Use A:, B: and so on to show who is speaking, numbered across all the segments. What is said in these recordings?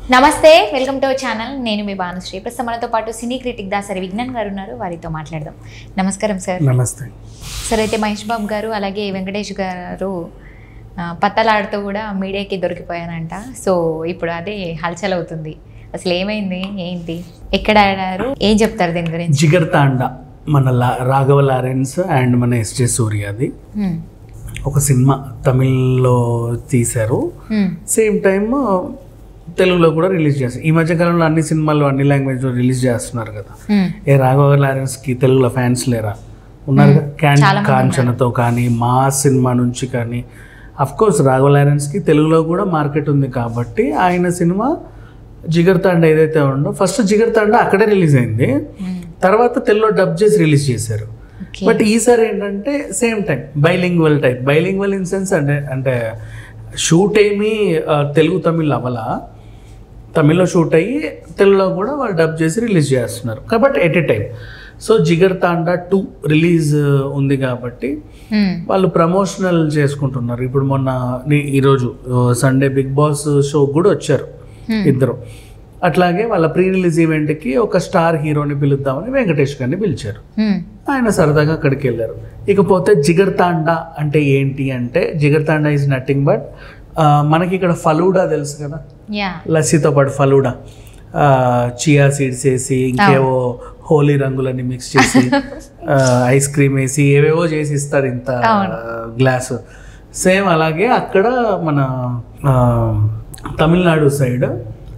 A: నమస్తే welcome to our channel నేను మీ భానుశ్రీ ప్రస్తుతం మనతో పాటు సినీ క్రిటిక్ దాసరి విజ్ఞాన్ గారు ఉన్నారు వారితో మాట్లాడదాం నమస్కారం సార్
B: నమస్తే
A: సార్ అయితే మహేష్ బాబు గారు అలాగే వెంకటేష్ గారు ఆ, పత్తలాడుతూ కూడా మీడియాకి దొరికిపోయానంట సో ఇప్పుడు అదే హల్చల్ అవుతుంది అసలు ఏమైంది ఏంటి ఎక్కడ ఆడారు ఏం చెప్తారు దీని గురించి
B: జిగర్ తాండా మన లా- రాఘవ లారెన్స్ అండ్ మన ఎస్జే సూర్యది
A: హ్మ్.
B: ఒక సినిమా తమిళ్లో తీశారు
A: హ్మ్.
B: సేమ్ టైమ్ తెలుగులో కూడా రిలీజ్ చేస్తారు ఈ మధ్య కాలంలో అన్ని సినిమాలు అన్ని లాంగ్వేజ్లో రిలీజ్ చేస్తున్నారు కదా
A: హ్మ్.
B: ఏ రాఘవ లారెన్స్కి తెలుగులో ఫ్యాన్స్ లేరా ఉన్నారు కదా? క్యాన్
A: చాలా మంది
B: కాంచనతో కానీ మా సినిమా నుంచి కానీ అఫ్ కోర్స్ రాఘవ లారెన్స్కి తెలుగులో కూడా మార్కెట్ ఉంది కాబట్టి ఆయన సినిమా జిగర్ తాండా ఏదైతే ఉందో ఫస్ట్ జిగర్ తాండా అక్కడే రిలీజ్ అయింది
A: హ్మ్.
B: తర్వాత తెలుగులో డబ్ చేసి రిలీజ్ చేశారు
A: ఓకే
B: బట్ ఈసారి ఏంటంటే same time bilingual type bilingual in sense అంటే అంటే షూట్ ఏమీ ఆ, తెలుగు తమిళ్ అవ్వలా తమిళ్లో షూట్ అయ్యి తెలుగులో కూడా వాళ్ళు డబ్ చేసి రిలీజ్ చేస్తున్నారు కాబట్టి at a time so Jigarthanda two release ఉంది కాబట్టి
A: హ్మ్.
B: వాళ్ళు ప్రమోషనల్ చేసుకుంటున్నారు ఇప్పుడు మొన్న ని- ఈరోజు సండే బిగ్ బాస్ షో కూడా వచ్చారు
A: Hmm.
B: ఇద్దరు అట్లాగే వాళ్ళ ప్రీ రిలీజ్ ఈవెంట్కి ఒక స్టార్ హీరోని పిలుద్దామని వెంకటేష్ గారిని పిలిచారు
A: హ్మ్.
B: ఆయన సరదాగా అక్కడికి వెళ్ళారు ఇకపోతే జిగర్ తాండా అంటే ఏంటి అంటే Jigarthanda is nothing but మనకి ఇక్కడ ఫలూడా తెలుసు కదా
A: యా
B: లస్సీతో పాటు ఫలూడా చియా సీడ్స్ వేసి ఇంకేవో హోలీ రంగులన్నీ మిక్స్ చేసి ఐస్ క్రీమ్ వేసి ఏవేవో చేసి ఇస్తారు ఇంత గ్లాసు సేమ్ అలాగే అక్కడ మన ఆ, తమిళనాడు సైడ్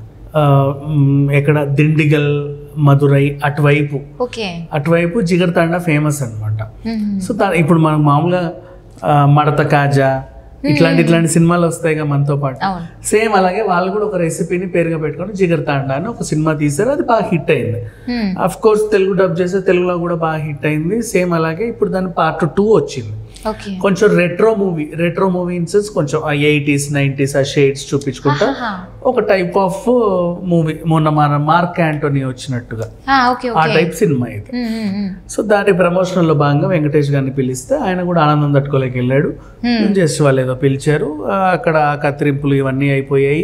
B: ఎక్కడ దిండిగల్ మదురై అటువైపు
A: ఓకే
B: అటువైపు జిగర్ తాండా ఫేమస్ అనమాట
A: హ్మ్.
B: సో దా ఇప్పుడు మనకు మామూలుగా ఆ, మడత కాజా ఇట్లాంటి ఇట్లాంటి సినిమాలు వస్తాయిగా మనతో పాటు
A: అవును
B: సేమ్ అలాగే వాళ్ళు కూడా ఒక రెసిపీని పేరుగా పెట్టుకొని జిగర్ తాండా అని ఒక సినిమా తీశారు అది బాగా హిట్ అయింది
A: హ్మ్.
B: అఫ్ కోర్స్ తెలుగు డబ్ చేస్తే తెలుగులో కూడా బాగా హిట్ అయింది సేమ్ అలాగే ఇప్పుడు దాని పార్ట్ టూ వచ్చింది
A: ఓకే
B: కొంచెం retro movie retro movie in sense కొంచెం ఆ ఎయిటీస్ నైంటీస్ ఆ షేడ్స్ చూపించుకుంటా
A: ఆహా.
B: ఒక టైప్ ఆఫ్ మూవీ మొన్న మన మార్క్ యాంటోనీ వచ్చినట్టుగా
A: ఆ, ఓకే
B: ఆ
A: ఓకే
B: టైప్ సినిమా ఇది
A: హ్మ్, హ్మ్, హ్మ్.
B: సో దాని ప్రమోషన్లో భాగంగా వెంకటేష్ గారిని పిలిస్తే ఆయన కూడా ఆనందం తట్టుకోలేక వెళ్ళాడు జస్ట్ వాళ్ళు ఏదో పిలిచారు ఆ, అక్కడ ఆ కత్తిరింపులు ఇవన్నీ అయిపోయాయి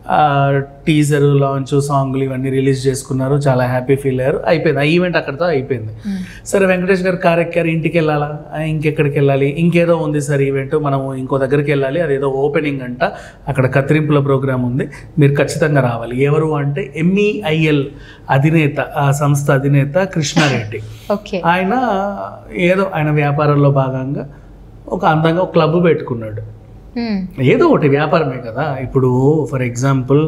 B: టీజర్ లాంచ్ సాంగ్లు ఇవన్నీ రిలీజ్ చేసుకున్నారు చాలా హ్యాపీ ఫీల్ అయ్యారు అయిపోయింది ఆ ఈవెంట్ అక్కడితో అయిపోయింది
A: హ్మ్.
B: సరే వెంకటేష్ గారు కార్ ఎక్కారు ఇంటికి వెళ్ళాలా ఆ, ఇంకెక్కడికి వెళ్ళాలి ఇంకేదో ఉంది సార్ ఈవెంట్ మనం ఇంకో దగ్గరికి వెళ్ళాలి అదేదో ఓపెనింగ్ అంట అక్కడ కత్తిరింపుల ప్రోగ్రామ్ ఉంది మీరు ఖచ్చితంగా రావాలి ఎవరు అంటే ఎంఈఐఎల్ అధినేత ఆ సంస్థ అధినేత కృష్ణారెడ్డి
A: ఓకే
B: ఆయన ఏదో ఆయన వ్యాపారంలో భాగంగా ఒక అందంగా ఒక క్లబ్ పెట్టుకున్నాడు
A: హ్మ్.
B: ఏదో ఒకటి వ్యాపారమే కదా ఇప్పుడు ఫర్ ఎగ్జాంపుల్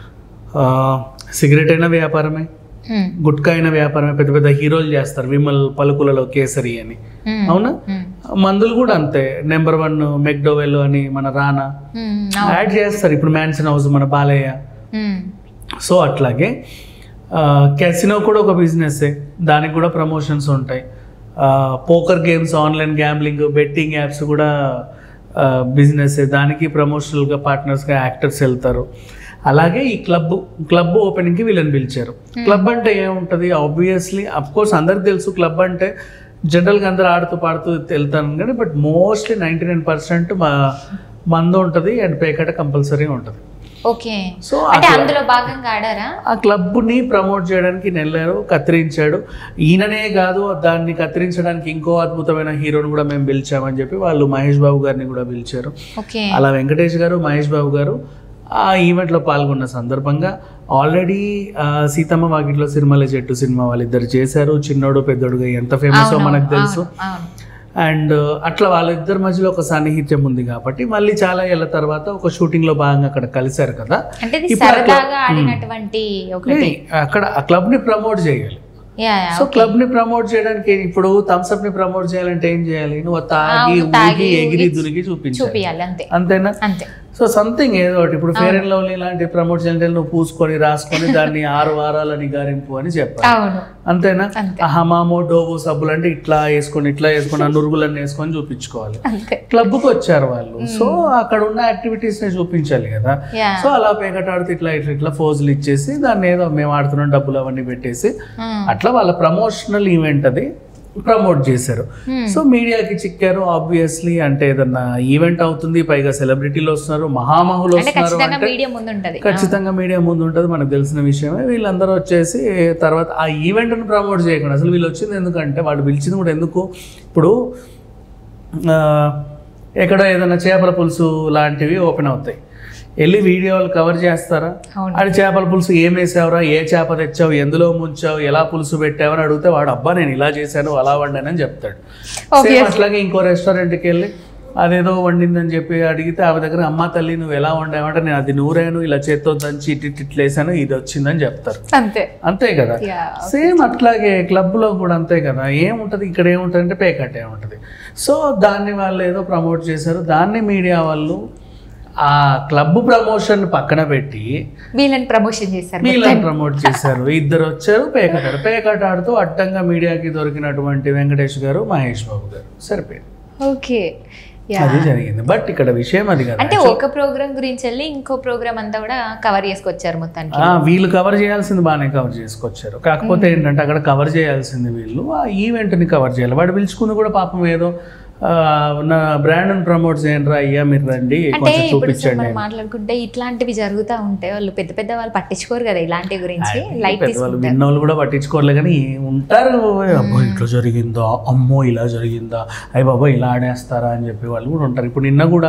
B: సిగరెట్ అయినా వ్యాపారమే
A: హ్మ్.
B: గుట్కా అయిన వ్యాపారమే పెద్ద పెద్ద హీరోలు చేస్తారు విమల్ పలుకులలో కేసరి అని
A: హ్మ్.
B: అవునా
A: హ్మ్.
B: మందులు కూడా అంతే నెంబర్ వన్ మెక్డోవెల్ అని మన రానా
A: హ్మ్. అవును.
B: యాడ్ చేస్తారు ఇప్పుడు మ్యాన్సన్ హౌస్ మన బాలయ్య
A: హ్మ్.
B: సో అట్లాగే క్యాసినో కూడా ఒక బిజినెస్సే దానికి కూడా ప్రమోషన్స్ ఉంటాయి poker games online gambling betting apps కూడా బిజినెస్ దానికి ప్రమోషనల్గా పార్ట్నర్స్గా యాక్టర్స్ వెళ్తారు అలాగే ఈ క్లబ్ క్లబ్ ఓపెనింగ్కి వీళ్ళని పిలిచారు క్లబ్ అంటే ఏముంటుంది ఆబ్వియస్లీ కోర్స్ అందరికి తెలుసు క్లబ్ అంటే జనరల్గా అందరూ ఆడుతూ పాడుతూ వెళ్తాను కానీ but mostly ninety nine percent మా మందు ఉంటుంది అండ్ పేకట కంపల్సరీ ఉంటుంది
A: ఓకే
B: సో
A: అంటే అందులో భాగంగా ఆడారా
B: ఆ క్లబ్ని ప్రమోట్ చేయడానికి నెల్లారు కత్తిరించాడు ఈయననే కాదు దాన్ని కత్తిరించడానికి ఇంకో అద్భుతమైన హీరోని కూడా మేము పిలిచామని చెప్పి వాళ్ళు మహేష్ బాబు గారిని కూడా పిలిచారు
A: ఓకే
B: అలా వెంకటేష్ గారు మహేష్ బాబు గారు ఆ ఈవెంట్లో పాల్గొన్న సందర్భంగా ఆల్రెడీ సీతమ్మ వాకిట్లో సినిమాల చెట్టు సినిమా వాళ్ళిద్దరు చేశారు చిన్నోడు పెద్దోడుగా ఎంత ఫేమస్
A: అవును,
B: మనకు తెలుసు
A: అవును, అవును.
B: అండ్ అట్లా వాళ్ళిద్దరి మధ్యలో ఒక సాన్నిహిత్యం ఉంది కాబట్టి మళ్ళీ చాలా ఏళ్ళ తర్వాత ఒక షూటింగ్ లో భాగంగా అక్కడ కలిశారు కదా
A: అంటే ఇది
B: ఇప్పుడు అట్లా-
A: సరదాగా ఆడినటువంటి ఒకటి
B: లేదు, అక్కడ ఆ క్లబ్ ని ప్రమోట్ చేయాలి
A: yeah yeah,
B: so
A: okay.
B: Club ని ప్రమోట్ చేయడానికి ఇప్పుడు థమ్స్అప్ ని ప్రమోట్ చేయాలంటే ఏం చేయాలి నువ్వు తాగి
A: అవును, తాగి,
B: ఊగి ఎగిరి
A: ఊగి
B: దురిగి చూపించాలి
A: చూపియాలి అంతే
B: అంతేనా
A: అంతే
B: సో సంథింగ్ ఏదో ఒకటి ఇప్పుడు ఫేర్ అండ్ లవ్లీ లాంటి ప్రమోట్ చేయాలంటే నువ్వు పూసుకొని రాసుకొని దాన్ని ఆరు వారాలని గారింపు అని చెప్పాలి
A: అవును
B: అంతేనా
A: అంతే.
B: ఆ హమామో డోవో సబ్బులు అంటే ఇట్లా వేసుకొని ఇట్లా వేసుకొని ఆ నురుగులన్నీ వేసుకొని చూపించుకోవాలి
A: అంతే
B: క్లబ్కి వచ్చారు వాళ్ళు సో అక్కడ ఉన్న యాక్టివిటీస్ ని చూపించాలి కదా
A: యా
B: సో అలా పేకటాడుతూ ఇట్లా ఇట్లా ఇట్లా ఫోజులు ఇచ్చేసి దాన్ని ఏదో మేము ఆడుతున్నాం డబ్బులు అవన్నీ పెట్టేసి
A: మ్మ్.
B: అట్లా వాళ్ళ ప్రమోషనల్ ఈవెంట్ అది ప్రమోట్ చేశారు
A: Hmm.
B: సో మీడియాకి చిక్కారు ఆబ్వియస్లీ అంటే ఏదన్నా ఈవెంట్ అవుతుంది పైగా సెలబ్రిటీలు వస్తున్నారు మహామహులు
A: అంటే
B: వస్తున్నారు
A: ఖచ్చితంగా
B: అంటే
A: మీడియం ముందు ఉంటది
B: ఖచ్చితంగా మీడియా ముందు ఉంటుంది మనకు తెలిసిన విషయమే వీళ్ళందరూ వచ్చేసి తర్వాత ఆ ఈవెంట్ను ప్రమోట్ చేయకుండా అసలు వీళ్ళు వచ్చింది ఎందుకంటే వాళ్ళు పిలిచింది కూడా ఎందుకు ఇప్పుడు ఆ, ఎక్కడో ఏదైనా చేపల పులుసు లాంటివి ఓపెన్ అవుతాయి వెళ్ళి వీడియోలు కవర్ చేస్తారా
A: అవును
B: ఆడి చేపల పులుసు ఏం వేసావురా ఏ చేప తెచ్చావు ఎందులో ముంచావు ఎలా పులుసు పెట్టావు అని అడిగితే వాడు అబ్బా నేను ఇలా చేశాను అలా వండానని చెప్తాడు
A: Obvious.
B: Same అట్లాగే ఇంకో రెస్టారెంట్కి వెళ్ళి అదేదో వండిందని చెప్పి అడిగితే ఆమె దగ్గర అమ్మ తల్లి నువ్వు ఎలా వండావంటే నేను అది నూరాను ఇలా చేత్తో దంచి ఇటు ఇటు ఇట్లా వేసాను ఇది వచ్చిందని చెప్తారు
A: అంతే
B: అంతే కదా
A: Yeah,
B: సేమ్ అట్లాగే క్లబ్లో కూడా అంతే కదా ఏముంటుంది ఇక్కడ ఏముంటుంది అంటే పేకట్ ఏముంటుంది సో దాన్ని వాళ్ళు ఏదో ప్రమోట్ చేశారు దాన్ని మీడియా వాళ్ళు ఆ క్లబ్ ప్రమోషన్ పక్కన పెట్టి
A: వీళ్ళని ప్రమోషన్ చేశారు
B: వీళ్ళని ప్రమోట్ చేశారు ఇద్దరు వచ్చారు పేకట్ ఆడు పేకట్ ఆడుతూ అడ్డంగా మీడియాకి దొరికినటువంటి వెంకటేష్ గారు మహేష్ బాబు గారు సరిపోయింది
A: ఓకే యా
B: అది జరిగింది బట్ ఇక్కడ విషయం అది కదా
A: అంటే ఒక ప్రోగ్రామ్ గురించి వెళ్ళి ఇంకో ప్రోగ్రామ్ అంతా కూడా కవర్ చేసుకొచ్చారు మొత్తానికి
B: ఆ, వీళ్ళు కవర్ చేయాల్సింది బాగానే కవర్ చేసుకొచ్చారు కాకపోతే ఏంటంటే అక్కడ కవర్ చేయాల్సింది వీళ్ళు ఆ ఈవెంట్ని కవర్ చేయాలి వాడు పిలుచుకుంది కూడా పాపం ఏదో ఆ, నా బ్రాండ్ని ప్రమోట్ చేయండి రా అయ్యా మీరు రండి
A: అంటే
B: కొంచెం
A: ఇప్పుడు
B: చూపించండి
A: మనం మాట్లాడుకుంటే ఇట్లాంటివి జరుగుతూ ఉంటే వాళ్ళు పెద్ద పెద్ద వాళ్ళు పట్టించుకోరు కదా ఇలాంటి గురించి లైట్
B: పెద్దవాళ్ళు
A: తీసుకుంటారు
B: విన్నోళ్ళు కూడా పట్టించుకోలే కానీ ఉంటారు అబ్బో ఇట్లా జరిగిందా అమ్మో ఇలా జరిగిందా అయ్యి బాబా ఇలా ఆడేస్తారా అని చెప్పి వాళ్ళు కూడా ఉంటారు ఇప్పుడు నిన్న కూడా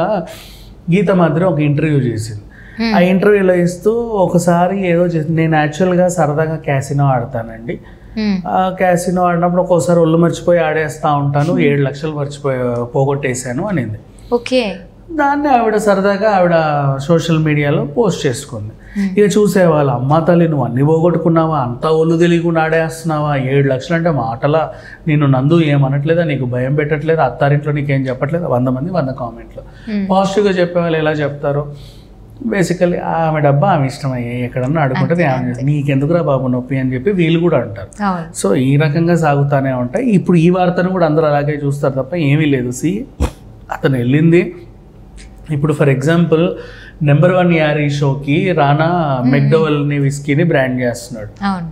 B: గీత మాత్రం ఒక ఇంటర్వ్యూ చేసింది ఆ ఇంటర్వ్యూలో ఇస్తూ ఒకసారి ఏదో చేసింది నేను యాక్చువల్గా సరదాగా క్యాసినో ఆడతానండి
A: Hmm.
B: ఆ క్యాసినో ఆడినప్పుడు ఒక్కోసారి ఒళ్ళు మర్చిపోయి ఆడేస్తా ఉంటాను ఏడు లక్షలు మర్చిపోయి పోగొట్టేశాను అనింది
A: ఓకే
B: దాన్ని ఆవిడ సరదాగా ఆవిడ సోషల్ మీడియాలో పోస్ట్ చేసుకుంది ఇక చూసేవాళ్ళు అమ్మ తల్లి నువ్వు అన్ని పోగొట్టుకున్నావా అంతా ఒళ్ళు తెలియకుండా ఆడేస్తున్నావా ఏడు లక్షలు అంటే మాటల నేను నందు ఏమనట్లేదా నీకు భయం పెట్టట్లేదా అత్తారింట్లో నీకేం చెప్పట్లేదా వంద మంది వంద కామెంట్లు
A: Hmm.
B: పాజిటివ్గా చెప్పేవాళ్ళు ఎలా చెప్తారు బేసికలీ ఆమె డబ్బా ఆమె ఇష్టమయ్యే ఎక్కడన్నా ఆడుకుంటుంది ఆమె నీకెందుకురా బాబు నొప్పి అని చెప్పి వీళ్ళు కూడా అంటారు
A: అవును
B: సో ఈ రకంగా సాగుతానే ఉంటాయి ఇప్పుడు ఈ వార్తను కూడా అందరూ అలాగే చూస్తారు తప్ప ఏమీ లేదు సి అతను వెళ్ళింది ఇప్పుడు ఫర్ ఎగ్జాంపుల్ నెంబర్ వన్ యారీ షోకి రానా మెక్డోవల్ని విస్కీని బ్రాండ్ చేస్తున్నాడు
A: అవును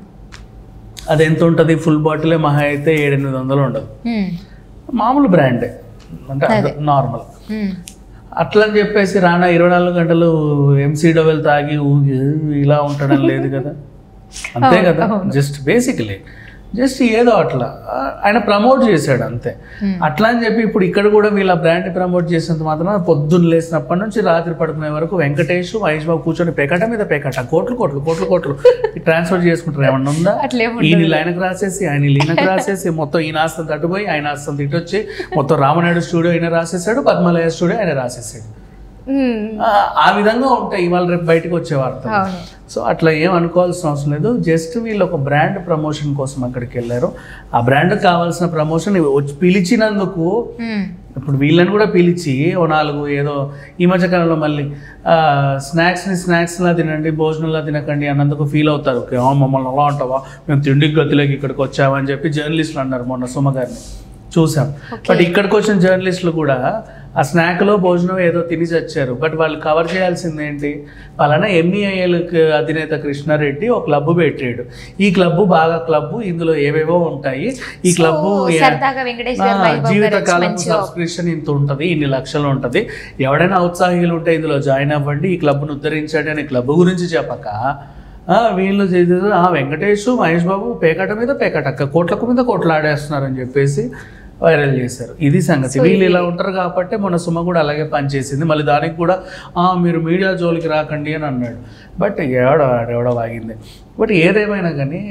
B: అది ఎంత ఉంటుంది ఫుల్ బాటిలే మహా అయితే ఏడెనిమిది వందలు ఉండదు
A: Hmm.
B: మామూలు బ్రాండే అంటే నార్మల్
A: Hmm.
B: అట్లా అని చెప్పేసి రానా ఇరవై నాలుగు గంటలు ఎంసీ డబల్ తాగి ఊగి ఇలా ఉండడం లేదు కదా అంతే
A: అవును,
B: కదా
A: అవును.
B: జస్ట్ బేసిక్లీ జస్ట్ ఏదో అట్లా ఆ, ఆయన ప్రమోట్ చేశాడు అంతే
A: Hmm.
B: అట్లా అని చెప్పి ఇప్పుడు ఇక్కడ కూడా వీళ్ళ బ్రాండ్ ప్రమోట్ చేసినంత మాత్రం పొద్దున్న లేసినప్పటి నుంచి రాత్రి పడుకునే వరకు వెంకటేష్ మహేష్ బాబు కూర్చొని పేకట మీద పేకట కోట్లు కోట్లు కోట్లు కోట్లు ట్రాన్స్ఫర్ చేసుకుంటారు ఏమన్నా ఉందా
A: అట్లేం
B: ఈయన ఆయనకు రాసేసి ఆయన ఈయనకు రాసేసి మొత్తం ఈయన ఆస్తం తట్టుపోయి ఆయన ఆస్తం తిట్టొచ్చి మొత్తం రామనాయుడు స్టూడియో ఈయన రాసేసాడు పద్మలయ స్టూడియో ఆయన రాసేసాడు
A: Hmm.
B: ఆ, ఆ విధంగా ఉంటాయి ఇవాళ రేపు బయటకు వచ్చే వార్తలు
A: అవును
B: సో అట్లా ఏం అనుకోవాల్సిన అవసరం లేదు జస్ట్ వీళ్ళు ఒక బ్రాండ్ ప్రమోషన్ కోసం అక్కడికి వెళ్ళారు ఆ బ్రాండ్ కావాల్సిన ప్రమోషన్ వచ్చి పిలిచినందుకు
A: Hmm.
B: ఇప్పుడు వీళ్ళని కూడా పిలిచి ఓ నాలుగు ఏదో ఈ మధ్య కాలంలో మళ్ళీ ఆ, స్నాక్స్ని స్నాక్స్లా తినండి భోజనంలా తినకండి అన్నందుకు ఫీల్ అవుతారు "ఓకే, ఆ, మమ్మల్ని అలా అంటావా మేము తిండికి గతిలోకి ఇక్కడికి వచ్చామని చెప్పి జర్నలిస్టులు అన్నారు మొన్న సుమ గారిని చూసాం బట్ ఇక్కడికి వచ్చిన జర్నలిస్టులు కూడా ఆ స్నాక్లో భోజనం ఏదో తిని చచ్చారు బట్ వాళ్ళు కవర్ చేయాల్సింది ఏంటి పలానా ఎంఈఐఎల్ అధినేత కృష్ణారెడ్డి ఒక క్లబ్ పెట్టాడు ఈ క్లబ్ బాగా క్లబ్ ఇందులో ఏవేవో ఉంటాయి ఈ క్లబ్
A: So, సరదాగా వెంకటేష్ గారు,
B: ఆ,
A: వైభవ్ గారు
B: జీవితకాలం
A: వచ్చి మంచిగా-
B: సబ్స్క్రిప్షన్ ఇంత ఉంటుంది ఇన్ని లక్షలు ఉంటుంది ఎవడైనా ఉత్సాహికులు ఉంటే ఇందులో జాయిన్ అవ్వండి ఈ క్లబ్ను ఉద్ధరించండి అనే క్లబ్ గురించి చెప్పక ఆ, వీళ్ళు చేసేది ఆ వెంకటేష్ మహేష్ బాబు పేకట మీద పేకటక్క కోట్లకు మీద కోట్లు ఆడేస్తున్నారని చెప్పేసి వైరల్ చేశారు ఇది సంగతి వీళ్ళు ఇలా ఉంటారు కాబట్టి మన సుమ కూడా అలాగే పనిచేసింది మళ్ళీ దానికి కూడా "ఆ, మీరు మీడియా జోలికి రాకండి అని అన్నాడు బట్ ఎవడో ఎవడో వాగింది బట్ ఏదేమైనా కానీ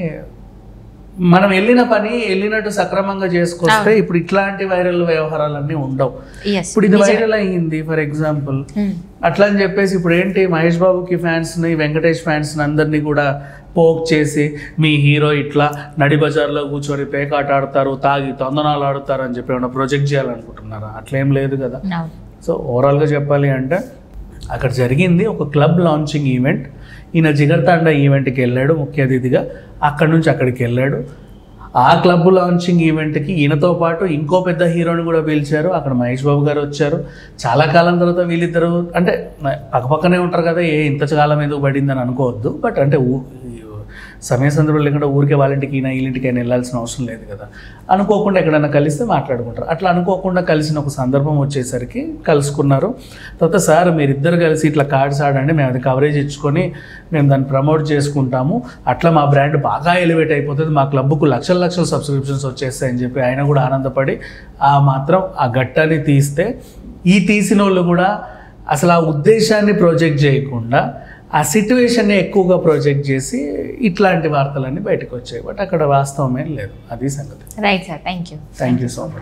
B: మనం వెళ్ళిన పని వెళ్ళినట్టు సక్రమంగా చేసుకొస్తే ఇప్పుడు ఇట్లాంటి వైరల్ వ్యవహారాలన్నీ ఉండవు
A: Yes.
B: ఇప్పుడు ఇది వైరల్ అయ్యింది ఫర్ ఎగ్జాంపుల్
A: Hmm.
B: అట్లా అని చెప్పేసి ఇప్పుడు ఏంటి మహేష్ బాబుకి ఫ్యాన్స్ని వెంకటేష్ ఫ్యాన్స్ని అందరినీ కూడా పోక్ చేసి మీ హీరో ఇట్లా నడి బజార్లో కూర్చొని పేకాట ఆడతారు తాగి తొందనాలు ఆడతారు అని చెప్పి ఏమైనా ప్రొజెక్ట్ చేయాలనుకుంటున్నారా అట్లేం లేదు కదా
A: అవును
B: సో ఓవరాల్గా చెప్పాలి అంటే అక్కడ జరిగింది ఒక క్లబ్ లాంచింగ్ ఈవెంట్ ఈయన జిగర్తాండా ఈవెంట్కి వెళ్ళాడు ముఖ్య అతిథిగా అక్కడి నుంచి అక్కడికి వెళ్ళాడు ఆ క్లబ్ లాంచింగ్ ఈవెంట్కి ఈయనతో పాటు ఇంకో పెద్ద హీరోని కూడా పిలిచారు అక్కడ మహేష్ బాబు గారు వచ్చారు చాలా కాలం తర్వాత వీళ్ళిద్దరు అంటే పక్కపక్కనే ఉంటారు కదా ఏ ఇంత కాలం ఎందుకు పడిందని అనుకోవద్దు బట్ అంటే ఊ- సమయ సందర్భం లేకుండా ఊరికే వాళ్ళ ఇంటికి ఈయన వీళ్ళింటికి అయినా వెళ్ళాల్సిన అవసరం లేదు కదా అనుకోకుండా ఎక్కడైనా కలిస్తే మాట్లాడుకుంటారు అట్లా అనుకోకుండా కలిసిన ఒక సందర్భం వచ్చేసరికి కలుసుకున్నారు తర్వాత సార్ మీరిద్దరు కలిసి ఇట్లా కార్డ్స్ ఆడండి మేము అది కవరేజ్ ఇచ్చుకొని మేము దాన్ని ప్రమోట్ చేసుకుంటాము అట్లా మా బ్రాండ్ బాగా ఎలివేట్ అయిపోతుంది మా క్లబ్కు లక్షల లక్షల సబ్స్క్రిప్షన్స్ వచ్చేస్తాయని చెప్పి ఆయన కూడా ఆనందపడి ఆ మాత్రం ఆ గట్టాన్ని తీస్తే ఈ తీసిన వాళ్ళు కూడా అసలు ఆ ఉద్దేశాన్ని ప్రొజెక్ట్ చేయకుండా ఆ సిట్యువేషన్ని ఎక్కువగా ప్రొజెక్ట్ చేసి ఇట్లాంటి వార్తలన్నీ బయటకు వచ్చాయి బట్ అక్కడ వాస్తవమేం లేదు అది సంగతి
A: right sir thank you
B: thank you so much